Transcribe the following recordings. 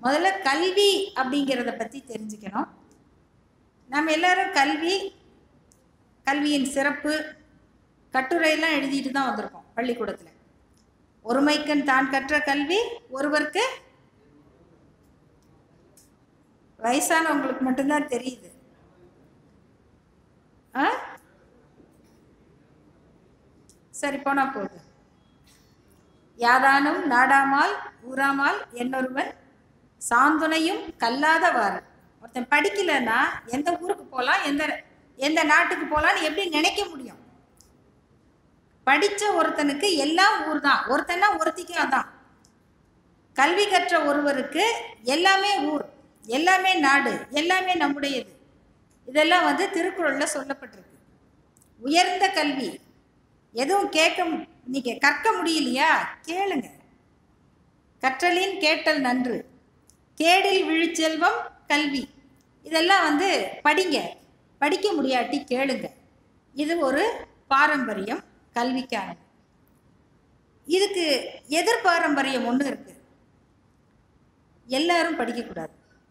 முதல்ல கல்வி அப்படிங்கிறத பற்றி தெரிஞ்சுக்கணும் நம்ம எல்லாரும் கல்வி கல்வியின் சிறப்பு கட்டுரையெல்லாம் எழுதிட்டு தான் வந்திருக்கோம் பள்ளிக்கூடத்தில் ஒருமைக்கண் தான் கற்ற கல்வி ஒருவருக்கு வயசானவங்களுக்கு மட்டும்தான் தெரியுது ஆ சரி போனா போகுது யாதானும் நாடாமால் ஊராமால் என்னொருவன் சாந்துணையும் கல்லாதவாறு ஒருத்தன் படிக்கலைன்னா எந்த ஊருக்கு போகலாம் எந்த எந்த நாட்டுக்கு போகலான்னு எப்படி நினைக்க முடியும் படித்த ஒருத்தனுக்கு எல்லாம் ஊர் தான் ஒருத்தன்னா ஒருத்திக்கு அதான் கல்வி கற்ற ஒருவருக்கு எல்லாமே ஊர் எல்லாமே நாடு எல்லாமே நம்முடையது இதெல்லாம் வந்து திருக்குறளில் சொல்லப்பட்டிருக்கு உயர்ந்த கல்வி எதுவும் கேட்க மு- நீங்க கற்க முடியலையா கேளுங்க கற்றலின் கேட்டல் நன்று கேடில் விழுச்செல்வம் கல்வி இதெல்லாம் வந்து படிங்க படிக்க முடியாட்டி கேளுங்க இது ஒரு பாரம்பரியம் கல்விக்கானது இதுக்கு எதிர் பாரம்பரியம் ஒன்று இருக்கு எல்லாரும் படிக்கக்கூடாது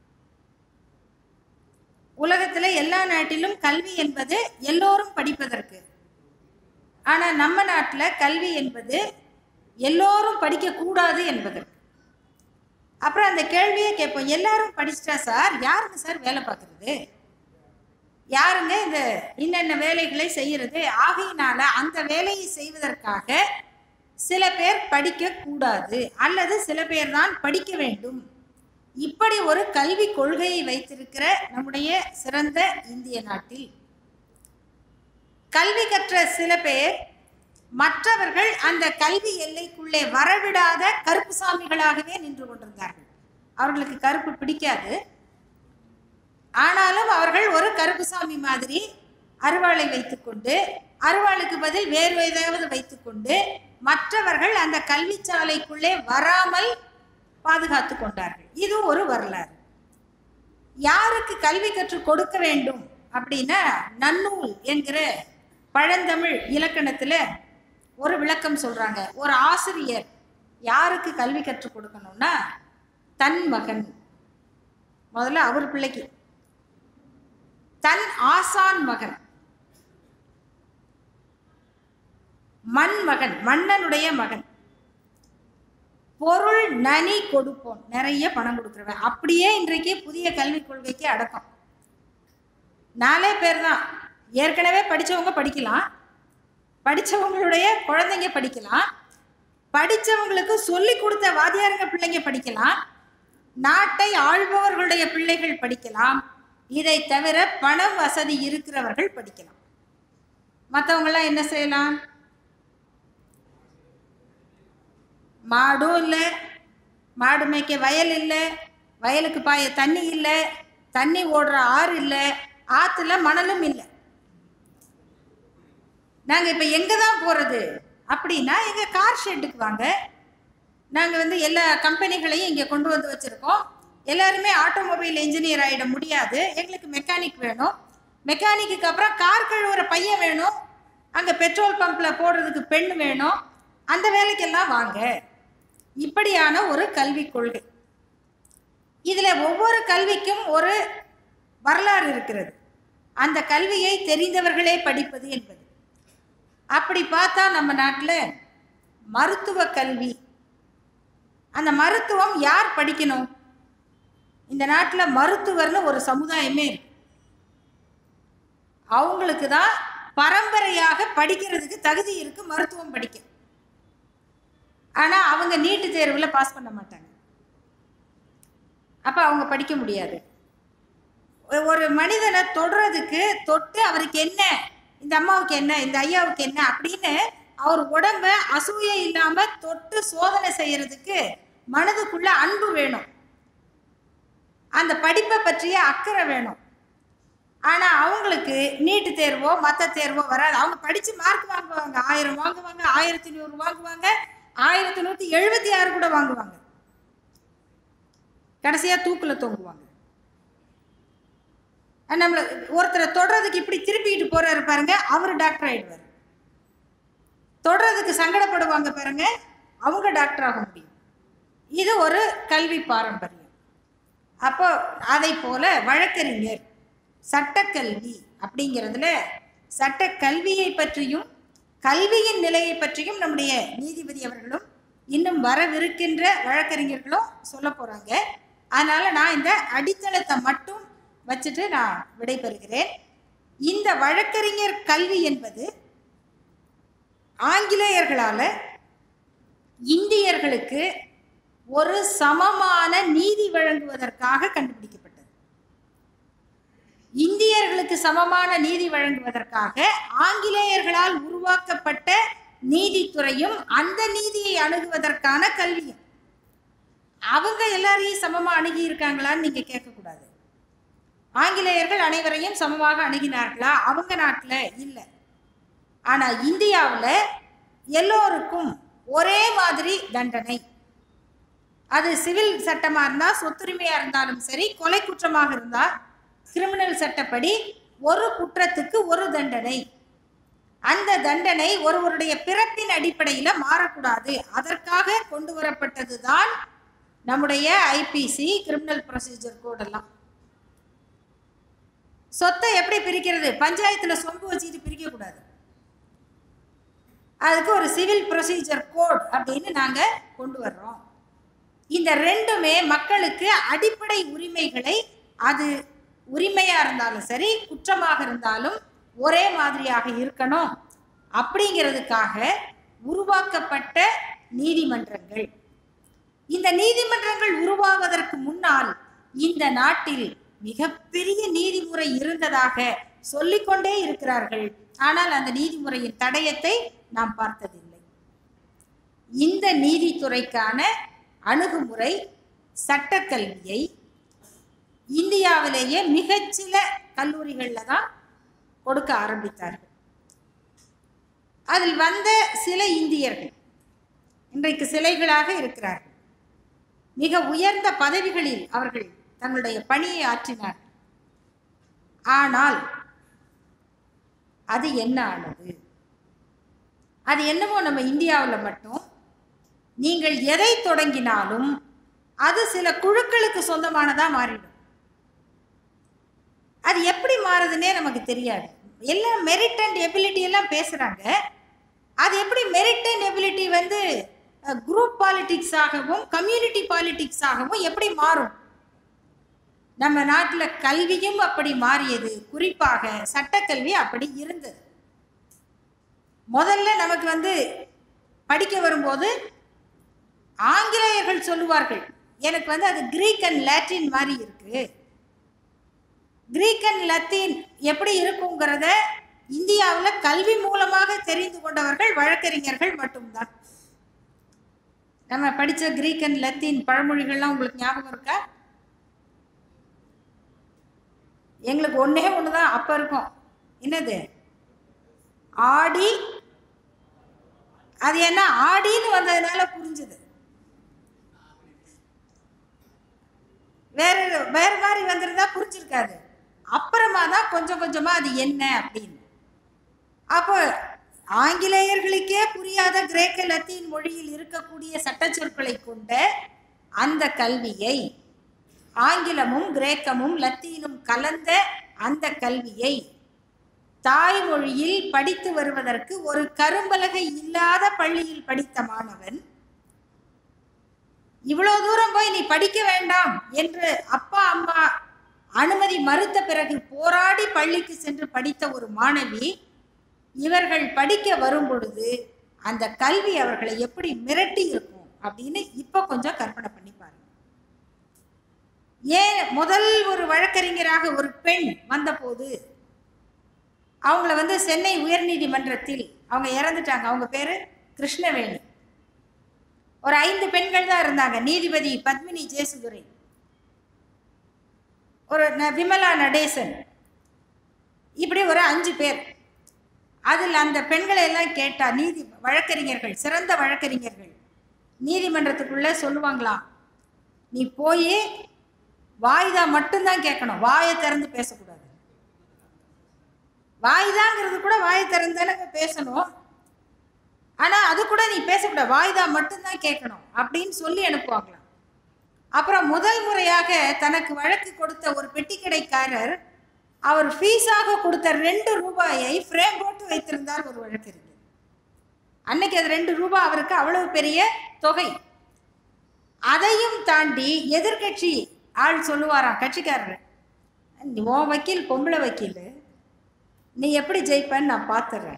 உலகத்தில் எல்லா நாட்டிலும் கல்வி என்பது எல்லோரும் படிப்பதற்கு ஆனால் நம்ம நாட்டில் கல்வி என்பது எல்லோரும் படிக்கக்கூடாது என்பதற்கு அப்புறம் அந்த கேள்வியே கேட்போம் எல்லாரும் படிச்சிட்டா சார் யாருங்க சார் வேலை பார்க்குறது யாருங்க இந்த இன்னென்ன வேலைகளை செய்கிறது ஆகையினால அந்த வேலையை செய்வதற்காக சில பேர் படிக்கக்கூடாது அல்லது சில பேர் தான் படிக்க வேண்டும் இப்படி ஒரு கல்வி கொள்கையை வைத்திருக்கிற நம்முடைய சிறந்த இந்திய நாட்டில் கல்வி கற்ற சில பேர் மற்றவர்கள் அந்த கல்வி எல்லைக்குள்ளே வரவிடாத கருப்பு சாமிகளாகவே நின்று கொண்டிருந்தார்கள் அவர்களுக்கு கருப்பு பிடிக்காது ஆனாலும் அவர்கள் ஒரு கருப்புசாமி மாதிரி அருவாளை வைத்துக்கொண்டு அருவாளுக்கு பதில் வேறு ஏதாவது வைத்துக்கொண்டு மற்றவர்கள் அந்த கல்வி சாலைக்குள்ளே வராமல் பாதுகாத்து கொண்டார்கள் இது ஒரு வரலாறு யாருக்கு கல்வி கற்றுக் கொடுக்க வேண்டும் அப்படின்னா நன்னூல் என்கிற பழந்தமிழ் இலக்கணத்தில் ஒரு விளக்கம் சொல்றாங்க ஒரு ஆசிரியர் யாருக்கு கல்வி கற்றுக் கொடுக்கணும்னா தன் மகன் முதல்ல அவர் பிள்ளைக்கு தன் ஆசான் மகன் மண் மகன் மன்னனுடைய மகன் பொருள் நனி கொடுப்போம் நிறைய பணம் கொடுக்குறவன் அப்படியே இன்றைக்கு புதிய கல்விக் கொள்கைக்கு அடக்கம் நாலே பேர் தான் ஏற்கனவே படிச்சவங்க படிக்கலாம் படிச்சவங்களுடைய குழந்தைங்க படிக்கலாம் படிச்சவங்களுக்கு சொல்லி கொடுத்த வாத்தியாருங்க பிள்ளைங்க படிக்கலாம் நாட்டை ஆள்பவர்களுடைய பிள்ளைகள் படிக்கலாம் இதை தவிர பண வசதி இருக்கிறவர்கள் படிக்கலாம் மற்றவங்களாம் என்ன செய்யலாம் மாடும் இல்லை மாடு மேய்க்க வயல் இல்லை வயலுக்கு பாய தண்ணி இல்லை தண்ணி ஓடுற ஆறு இல்லை ஆற்றுல மணலும் இல்லை நாங்கள் இப்போ எங்கே தான் போகிறது அப்படின்னா எங்கள் கார் ஷெட்டுக்கு வாங்க நாங்கள் வந்து எல்லா கம்பெனிகளையும் இங்கே கொண்டு வந்து வச்சுருக்கோம் எல்லாருமே ஆட்டோமொபைல் இன்ஜினியர் ஆகிட முடியாது எங்களுக்கு மெக்கானிக் வேணும் மெக்கானிக்கு அப்புறம் கார் கழுவுற பையன் வேணும் அங்கே பெட்ரோல் பம்பில் போடுறதுக்கு பெண் வேணும் அந்த வேலைக்கெல்லாம் வாங்க இப்படியான ஒரு கல்விக் கொள்கை இதில் ஒவ்வொரு கல்விக்கும் ஒரு வரலாறு இருக்கிறது அந்த கல்வியை தெரிந்தவர்களே படிப்பது என்பது அப்படி பார்த்தா நம்ம நாட்டில் மருத்துவ கல்வி அந்த மருத்துவம் யார் படிக்கணும் இந்த நாட்டில் மருத்துவர்னு ஒரு சமுதாயமே இருக்கு அவங்களுக்கு தான் பரம்பரையாக படிக்கிறதுக்கு தகுதி இருக்கு மருத்துவம் படிக்க ஆனால் அவங்க நீட்டு தேர்வில் பாஸ் பண்ண மாட்டாங்க அப்போ அவங்க படிக்க முடியாது ஒ- ஒரு மனிதனை தொடுறதுக்கு தொட்டு அவருக்கு என்ன இந்த அம்மாவுக்கு என்ன இந்த ஐயாவுக்கு என்ன அப்படின்னு அவர் உடம்ப அசூயை இல்லாம தொட்டு சோதனை செய்யறதுக்கு மனதுக்குள்ள அன்பு வேணும் அந்த படிப்பை பற்றிய அக்கறை வேணும் ஆனா அவங்களுக்கு நீட்டு தேர்வோ மற்ற தேர்வோ வராது அவங்க படிச்சு மார்க் வாங்குவாங்க ஆயிரம் வாங்குவாங்க ஆயிரத்தி நூறு வாங்குவாங்க ஆயிரத்தி நூற்றி எழுபத்தி ஆறு கூட வாங்குவாங்க கடைசியா தூக்குல தொங்குவாங்க அஹ் நம்மள ஒருத்தரை தொடுறதுக்கு இப்படி திருப்பிக்கிட்டு போறாரு பாருங்க அவர் டாக்டர் ஆயிடுவார் தொடுறதுக்கு சங்கடப்படுவாங்க பாருங்க அவங்க டாக்டர் ஆக முடியும் இது ஒரு கல்வி பாரம்பரியம் அப்போ அதை போல வழக்கறிஞர் சட்டக்கல்வி அப்படிங்கிறதுல சட்டக்கல்வியை பற்றியும் கல்வியின் நிலையை பற்றியும் நம்முடைய நீதிபதி அவர்களும் இன்னும் வரவிருக்கின்ற வழக்கறிஞர்களும் சொல்ல போறாங்க அதனால நான் இந்த அடித்தளத்தை மட்டும் வச்சுட்டு நான் விடைபெறுகிறேன் இந்த வழக்கறிஞர் கல்வி என்பது ஆங்கிலேயர்களால இந்தியர்களுக்கு ஒரு சமமான நீதி வழங்குவதற்காக கண்டுபிடிக்கப்பட்டது இந்தியர்களுக்கு சமமான நீதி வழங்குவதற்காக ஆங்கிலேயர்களால் உருவாக்கப்பட்ட நீதித்துறையும் அந்த நீதியை அணுகுவதற்கான கல்வியும் அவங்க எல்லாரையும் சமமா அணுகி இருக்காங்களான்னு நீங்க கேட்கக்கூடாது ஆங்கிலேயர்கள் அனைவரையும் சமமாக அணுகினார்களா அவங்க நாட்டில் இல்லை ஆனா இந்தியாவில் எல்லோருக்கும் ஒரே மாதிரி தண்டனை அது சிவில் சட்டமா இருந்தா சொத்துரிமையா இருந்தாலும் சரி கொலை குற்றமாக இருந்தா கிரிமினல் சட்டப்படி ஒரு குற்றத்துக்கு ஒரு தண்டனை அந்த தண்டனை ஒருவருடைய பிறப்பின் அடிப்படையில மாறக்கூடாது அதற்காக கொண்டு வரப்பட்டதுதான் நம்முடைய ஐபிசி கிரிமினல் ப்ரொசீஜர் கோடெல்லாம் சொத்தை எப்படி பிரிக்கிறது பஞ்சாயத்துல சொம்பு வச்சுட்டு பிரிக்க கூடாது அதுக்கு ஒரு சிவில் ப்ரொசீஜர் கோட் அப்படின்னு நாங்க கொண்டு வர்றோம் இந்த ரெண்டுமே மக்களுக்கு அடிப்படை உரிமைகளை அது உரிமையா இருந்தாலும் சரி குற்றமாக இருந்தாலும் ஒரே மாதிரியாக இருக்கணும் அப்படிங்கிறதுக்காக உருவாக்கப்பட்ட நீதிமன்றங்கள் இந்த நீதிமன்றங்கள் உருவாவதற்கு முன்னால் இந்த நாட்டில் மிகப்பெரிய நீதிமுறை இருந்ததாக சொல்லிக்கொண்டே இருக்கிறார்கள் ஆனால் அந்த நீதிமுறையின் தடயத்தை நாம் பார்த்ததில்லை இந்த நீதித்துறைக்கான அணுகுமுறை சட்டக்கல்வியை இந்தியாவிலேயே மிகச்சில கல்லூரிகளில் தான் கொடுக்க ஆரம்பித்தார்கள் அதில் வந்த சில இந்தியர்கள் இன்றைக்கு சிலைகளாக இருக்கிறார்கள் மிக உயர்ந்த பதவிகளில் அவர்கள் தங்களுடைய பணியை ஆற்றினார்கள் ஆனால் அது என்ன ஆனது அது என்னமோ நம்ம இந்தியாவில் மட்டும் நீங்கள் எதை தொடங்கினாலும் அது சில குழுக்களுக்கு சொந்தமானதா மாறிடும் அது எப்படி மாறுதுன்னே நமக்கு தெரியாது எல்லாம் மெரிட் அண்ட் எபிலிட்டி எல்லாம் பேசுறாங்க அது எப்படி மெரிட் அண்ட் எபிலிட்டி வந்து குரூப் பாலிடிக்ஸ் ஆகவும் கம்யூனிட்டி பாலிடிக்ஸ் ஆகவும் எப்படி மாறும் நம்ம நாட்டில் கல்வியும் அப்படி மாறியது குறிப்பாக சட்டக்கல்வி அப்படி இருந்தது முதல்ல நமக்கு வந்து படிக்க வரும்போது ஆங்கிலேயர்கள் சொல்லுவார்கள் எனக்கு வந்து அது கிரீக் அண்ட் லாட்டின் மாதிரி இருக்கு கிரீக் அண்ட் லத்தீன் எப்படி இருக்குங்கிறத இந்தியாவில் கல்வி மூலமாக தெரிந்து கொண்டவர்கள் வழக்கறிஞர்கள் மட்டும்தான் நம்ம படித்த கிரீக் அண்ட் லத்தீன் பழமொழிகள்லாம் உங்களுக்கு ஞாபகம் இருக்கா எங்களுக்கு ஒன்றே ஒன்று தான் அப்போ இருக்கும் என்னது ஆடி அது என்ன ஆடின்னு வந்ததுனால புரிஞ்சுது வேற வேற மாதிரி வந்திருந்தா புரிஞ்சிருக்காது அப்புறமா தான் கொஞ்சம் கொஞ்சமா அது என்ன அப்படின்னு அப்போ ஆங்கிலேயர்களுக்கே புரியாத கிரேக்க லத்தீன் மொழியில் இருக்கக்கூடிய சட்டச்சொற்களை கொண்ட அந்த கல்வியை ஆங்கிலமும் கிரேக்கமும் லத்தீனும் கலந்த அந்த கல்வியை தாய்மொழியில் படித்து வருவதற்கு ஒரு கரும்பலகை இல்லாத பள்ளியில் படித்த மாணவன் இவ்வளவு தூரம் போய் நீ படிக்க வேண்டாம் என்று அப்பா அம்மா அனுமதி மறுத்த பிறகு போராடி பள்ளிக்கு சென்று படித்த ஒரு மாணவி இவர்கள் படிக்க வரும் பொழுது அந்த கல்வி அவர்களை எப்படி மிரட்டி இருக்கும் அப்படின்னு இப்ப கொஞ்சம் கற்பனை பண்ணி பாருங்க ஏன் முதல் ஒரு வழக்கறிஞராக ஒரு பெண் வந்தபோது அவங்கள வந்து சென்னை உயர்நீதிமன்றத்தில் அவங்க இறந்துட்டாங்க அவங்க பேரு கிருஷ்ணவேணி ஒரு ஐந்து பெண்கள் தான் இருந்தாங்க நீதிபதி பத்மினி ஜேசுதுரை ஒரு ந- விமலா நடேசன் இப்படி ஒரு அஞ்சு பேர் அதில் அந்த பெண்களை எல்லாம் கேட்டா நீதி வழக்கறிஞர்கள் சிறந்த வழக்கறிஞர்கள் நீதிமன்றத்துக்குள்ள சொல்லுவாங்களாம் நீ போய் வாய்தா மட்டும்தான் கேட்கணும் வாயை திறந்து பேசக்கூடாது வாய்தாங்கிறது கூட வாயை திறந்து தானங்க பேசணும் ஆனா அது கூட நீ பேசக்கூடாது வாய்தா மட்டும்தான் கேட்கணும் அப்படின்னு சொல்லி அனுப்புவாங்களாம் அப்புறம் முதல் முறையாக தனக்கு வழக்கு கொடுத்த ஒரு பெட்டிக்கடைக்காரர் அவர் ஃபீஸாக கொடுத்த ரெண்டு ரூபாயை ஃப்ரேம் போட்டு வைத்திருந்தார் ஒரு வழக்கறிஞர் அன்னைக்கு அது ரெண்டு ரூபாய் அவருக்கு அவ்வளவு பெரிய தொகை அதையும் தாண்டி எதிர்க்கட்சி ஆள் சொல்லுவாராம் கட்சிக்காரர் நீ உன் வக்கீல் பொம்பளை வக்கீல் நீ எப்படி ஜெயிப்பன்னு நான் பார்த்துறேன்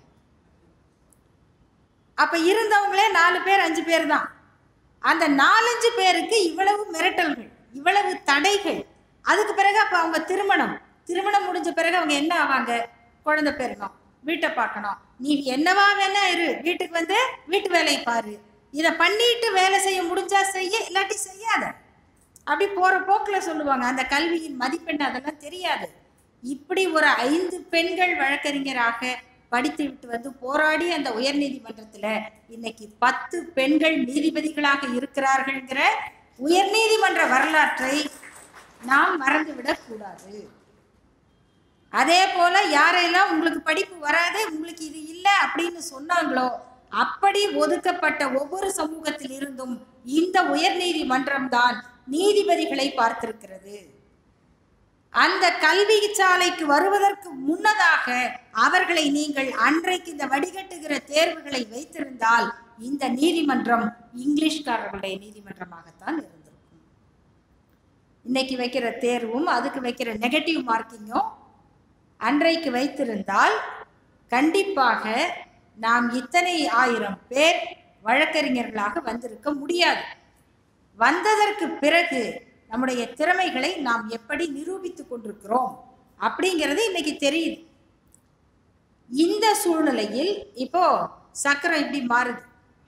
அப்ப இருந்தவங்களே நாலு பேர் அஞ்சு பேர் தான் அந்த நாலஞ்சு பேருக்கு இவ்வளவு மிரட்டல்கள் இவ்வளவு தடைகள் அதுக்கு பிறகு அப்ப அவங்க திருமணம் திருமணம் முடிஞ்ச பிறகு அவங்க என்ன ஆவாங்க குழந்தை பெறணும் வீட்டை பார்க்கணும் நீ என்னவா வேணா இரு வீட்டுக்கு வந்து வீட்டு வேலையை பாரு இதை பண்ணிட்டு வேலை செய்ய முடிஞ்சா செய்ய இல்லாட்டி செய்யாத அப்படி போற போக்குல சொல்லுவாங்க அந்த கல்வியின் மதிப்பெண் அதெல்லாம் தெரியாது இப்படி ஒரு ஐந்து பெண்கள் வழக்கறிஞராக படித்து விட்டு வந்து போராடி அந்த உயர்நீதிமன்றத்துல இன்னைக்கு பத்து பெண்கள் நீதிபதிகளாக இருக்கிறார்கள்ங்கிற உயர்நீதிமன்ற வரலாற்றை நாம் மறந்துவிடக் கூடாது அதே போல யாரெல்லாம் உங்களுக்கு படிப்பு வராது உங்களுக்கு இது இல்லை அப்படின்னு சொன்னாங்களோ அப்படி ஒதுக்கப்பட்ட ஒவ்வொரு சமூகத்தில் இருந்தும் இந்த உயர்நீதிமன்றம் தான் நீதிபதிகளை பார்த்திருக்கிறது அந்த கல்வி சாலைக்கு வருவதற்கு முன்னதாக அவர்களை நீங்கள் அன்றைக்கு இந்த வடிகட்டுகிற தேர்வுகளை வைத்திருந்தால் இந்த நீதிமன்றம் இங்கிலீஷ்காரர்களுடைய நீதிமன்றமாகத்தான் இருந்திருக்கும் இன்னைக்கு வைக்கிற தேர்வும் அதுக்கு வைக்கிற நெகட்டிவ் மார்க்கிங்கும் அன்றைக்கு வைத்திருந்தால் கண்டிப்பாக நாம் இத்தனை ஆயிரம் பேர் வழக்கறிஞர்களாக வந்திருக்க முடியாது வந்ததற்கு பிறகு நம்முடைய திறமைகளை நாம் எப்படி நிரூபித்துக் கொண்டிருக்கிறோம் அப்படிங்கிறது இன்னைக்கு தெரியுது இந்த சூழ்நிலையில் இப்போ சக்கரம் இப்படி மாறுது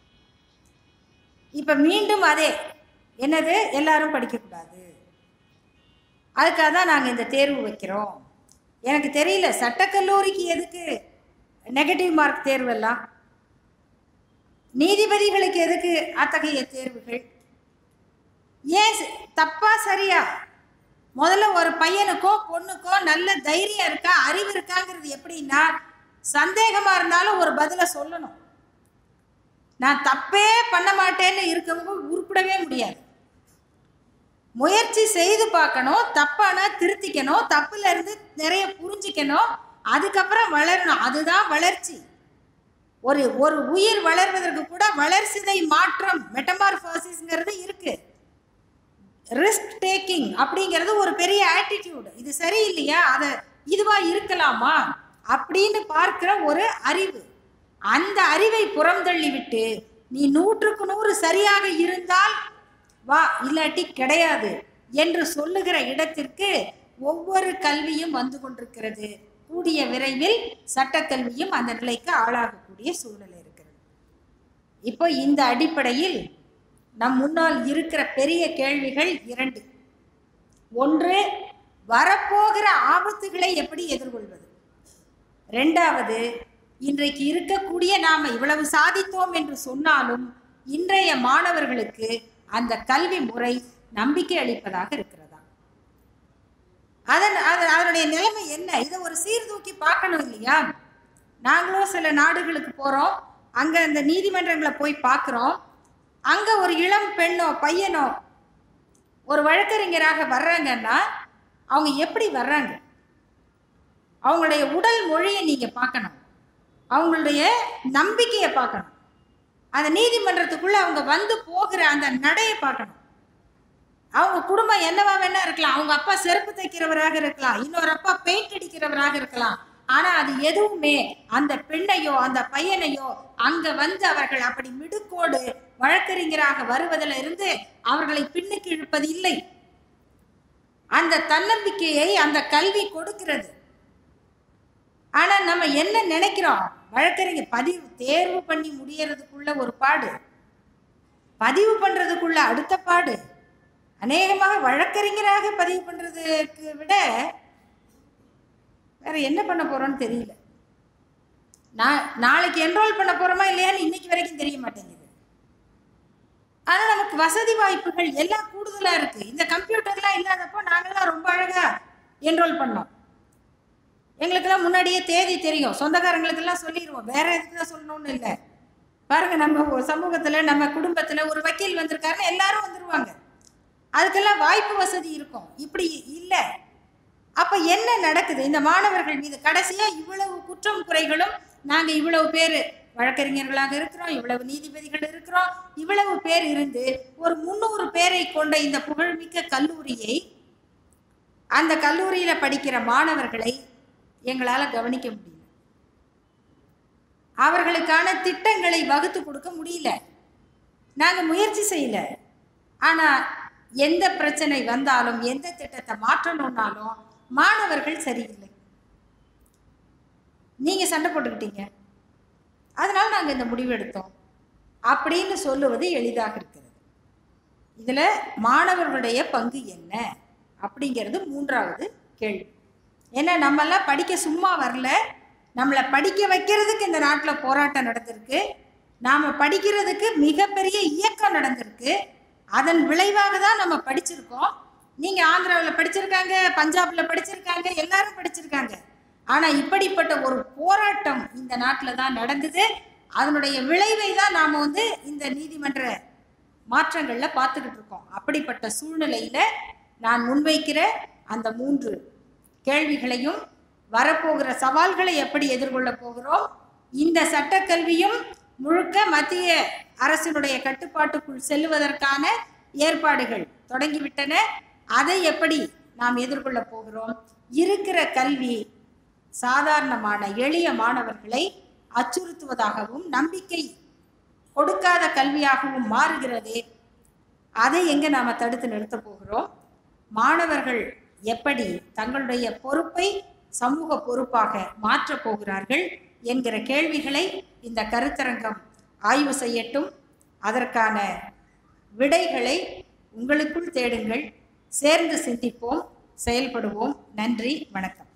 இப்ப மீண்டும் அதே என்னது எல்லாரும் படிக்கக்கூடாது அதுக்காக தான் நாங்கள் இந்த தேர்வு வைக்கிறோம் எனக்கு தெரியல சட்டக்கல்லூரிக்கு எதுக்கு நெகட்டிவ் மார்க் தேர்வெல்லாம் நீதிபதிகளுக்கு எதுக்கு அத்தகைய தேர்வுகள் ஏன் ச- தப்பா சரியா முதல்ல ஒரு பையனுக்கோ பொண்ணுக்கோ நல்ல தைரியம் இருக்கா அறிவு இருக்காங்கிறது எப்படின்னா சந்தேகமா இருந்தாலும் ஒரு பதில சொல்லணும் நான் தப்பே பண்ண மாட்டேன்னு இருக்கவங்க உருப்படவே முடியாது முயற்சி செய்து பார்க்கணும் தப்பானா திருத்திக்கணும் தப்புல இருந்து நிறைய புரிஞ்சுக்கணும் அதுக்கப்புறம் வளரணும் அதுதான் வளர்ச்சி ஒரு ஒரு உயிர் வளர்வதற்கு கூட வளர்சிதை மாற்றம் மெட்டமார்பாசிஸ்ங்கிறது இருக்கு ரிஸ்க் டேக்கிங் அப்படிங்கிறது ஒரு பெரிய ஆட்டிடியூடு இது சரியில்லையா அதை இதுவா இருக்கலாமா அப்படின்னு பார்க்கிற ஒரு அறிவு அந்த அறிவை புறந்தள்ளி விட்டு நீ நூற்றுக்கு நூறு சரியாக இருந்தால் வா இல்லாட்டி கிடையாது என்று சொல்லுகிற இடத்திற்கு ஒவ்வொரு கல்வியும் வந்து கொண்டிருக்கிறது கூடிய விரைவில் சட்டக்கல்வியும் அந்த நிலைக்கு ஆளாகக்கூடிய சூழ்நிலை இருக்கிறது இப்போ இந்த அடிப்படையில் நம் முன்னால் இருக்கிற பெரிய கேள்விகள் இரண்டு ஒன்று வரப்போகிற ஆபத்துகளை எப்படி எதிர்கொள்வது ரெண்டாவது இன்றைக்கு இருக்கக்கூடிய நாம இவ்வளவு சாதித்தோம் என்று சொன்னாலும் இன்றைய மாணவர்களுக்கு அந்த கல்வி முறை நம்பிக்கை அளிப்பதாக இருக்கிறதா அதன் அது அதனுடைய நிலைமை என்ன இதை ஒரு சீர்தூக்கி பார்க்கணும் இல்லையா நாங்களும் சில நாடுகளுக்கு போகிறோம் அங்கே அந்த நீதிமன்றங்களை போய் பார்க்குறோம் அங்கே ஒரு இளம் பெண்ணோ பையனோ ஒரு வழக்கறிஞராக வர்றாங்கன்னா அவங்க எப்படி வர்றாங்க அவங்களுடைய உடல் மொழியை நீங்கள் பார்க்கணும் அவங்களுடைய நம்பிக்கையை பார்க்கணும் அந்த நீதிமன்றத்துக்குள்ள அவங்க வந்து போகிற அந்த நடையை பார்க்கணும் அவங்க குடும்பம் என்னவா வேணா இருக்கலாம் அவங்க அப்பா செருப்பு தைக்கிறவராக இருக்கலாம் இன்னொரு அப்பா பெயிண்ட் அடிக்கிறவராக இருக்கலாம் ஆனா அது எதுவுமே அந்த பெண்ணையோ அந்த பையனையோ அங்க வந்து அவர்கள் அப்படி மிடுக்கோடு வழக்கறிஞராக வருவதில் இருந்து அவர்களை பின்னுக்கு இழுப்பது இல்லை அந்த தன்னம்பிக்கையை அந்த கல்வி கொடுக்கிறது ஆனா நம்ம என்ன நினைக்கிறோம் வழக்கறிஞர் பதிவு தேர்வு பண்ணி முடியறதுக்குள்ள ஒரு பாடு பதிவு பண்றதுக்குள்ள அடுத்த பாடு அநேகமாக வழக்கறிஞராக பதிவு பண்றதுக்கு விட வேற என்ன பண்ண போறோம்னு தெரியல நான் நாளைக்கு என்ரோல் பண்ண போறோமா இல்லையான்னு இன்னைக்கு வரைக்கும் தெரிய மாட்டேங்குது ஆனா நமக்கு வசதி வாய்ப்புகள் எல்லாம் கூடுதலா இருக்கு இந்த கம்ப்யூட்டர்லாம் இல்லாதப்போ நாங்கெல்லாம் ரொம்ப அழகா என்ரோல் பண்ணோம் எங்களுக்கெல்லாம் முன்னாடியே தேதி தெரியும் சொந்தக்காரங்களுக்கெல்லாம் சொல்லிடுவோம் வேற எதுக்கு தான் சொல்லணும்னு இல்லை பாருங்க நம்ம ஒரு சமூகத்துல நம்ம குடும்பத்துல ஒரு வக்கீல் வந்திருக்காருன்னு எல்லாரும் வந்துருவாங்க அதுக்கெல்லாம் வாய்ப்பு வசதி இருக்கும் இப்படி இல்லை அப்ப என்ன நடக்குது இந்த மாணவர்கள் மீது கடைசியா இவ்வளவு குற்றம் குறைகளும் நாங்க இவ்வளவு பேர் வழக்கறிஞர்களாக இருக்கிறோம் இவ்வளவு நீதிபதிகள் இருக்கிறோம் இவ்வளவு பேர் இருந்து ஒரு முந்நூறு பேரை கொண்ட இந்த புகழ்மிக்க கல்லூரியை அந்த கல்லூரியில படிக்கிற மாணவர்களை எங்களால கவனிக்க முடியல அவர்களுக்கான திட்டங்களை வகுத்து கொடுக்க முடியல நாங்க முயற்சி செய்யல ஆனா எந்த பிரச்சனை வந்தாலும் எந்த திட்டத்தை மாற்றணும்னாலும் மாணவர்கள் சரியில்லை நீங்க சண்டை போட்டுக்கிட்டீங்க அதனால நாங்க இந்த முடிவு எடுத்தோம் அப்படின்னு சொல்லுவது எளிதாக இருக்கிறது இதுல மாணவர்களுடைய பங்கு என்ன அப்படிங்கிறது மூன்றாவது கேள்வி ஏன்னா நம்மெல்லாம் படிக்க சும்மா வரல நம்மளை படிக்க வைக்கிறதுக்கு இந்த நாட்டில் போராட்டம் நடந்திருக்கு நாம் படிக்கிறதுக்கு மிகப்பெரிய இயக்கம் நடந்திருக்கு அதன் விளைவாக தான் நம்ம படிச்சிருக்கோம் நீங்கள் ஆந்திராவில் படிச்சிருக்காங்க பஞ்சாபில் படிச்சிருக்காங்க எல்லாரும் படிச்சிருக்காங்க ஆனால் இப்படிப்பட்ட ஒரு போராட்டம் இந்த நாட்டில் தான் நடந்தது அதனுடைய விளைவை தான் நாம் வந்து இந்த நீதிமன்ற மாற்றங்களில் பார்த்துக்கிட்டு இருக்கோம் அப்படிப்பட்ட சூழ்நிலையில் நான் முன்வைக்கிற அந்த மூன்று கேள்விகளையும் வரப்போகிற சவால்களை எப்படி எதிர்கொள்ள போகிறோம் இந்த சட்டக்கல்வியும் முழுக்க மத்திய அரசினுடைய கட்டுப்பாட்டுக்குள் செல்லுவதற்கான ஏற்பாடுகள் தொடங்கிவிட்டன அதை எப்படி நாம் எதிர்கொள்ள போகிறோம் இருக்கிற கல்வி சாதாரணமான எளிய மாணவர்களை அச்சுறுத்துவதாகவும் நம்பிக்கை கொடுக்காத கல்வியாகவும் மாறுகிறது அதை எங்க நாம தடுத்து நிறுத்த போகிறோம் மாணவர்கள் எப்படி தங்களுடைய பொறுப்பை சமூக பொறுப்பாக மாற்றப் போகிறார்கள் என்கிற கேள்விகளை இந்த கருத்தரங்கம் ஆய்வு செய்யட்டும் அதற்கான விடைகளை உங்களுக்குள் தேடுங்கள் சேர்ந்து சிந்திப்போம் செயல்படுவோம் நன்றி வணக்கம்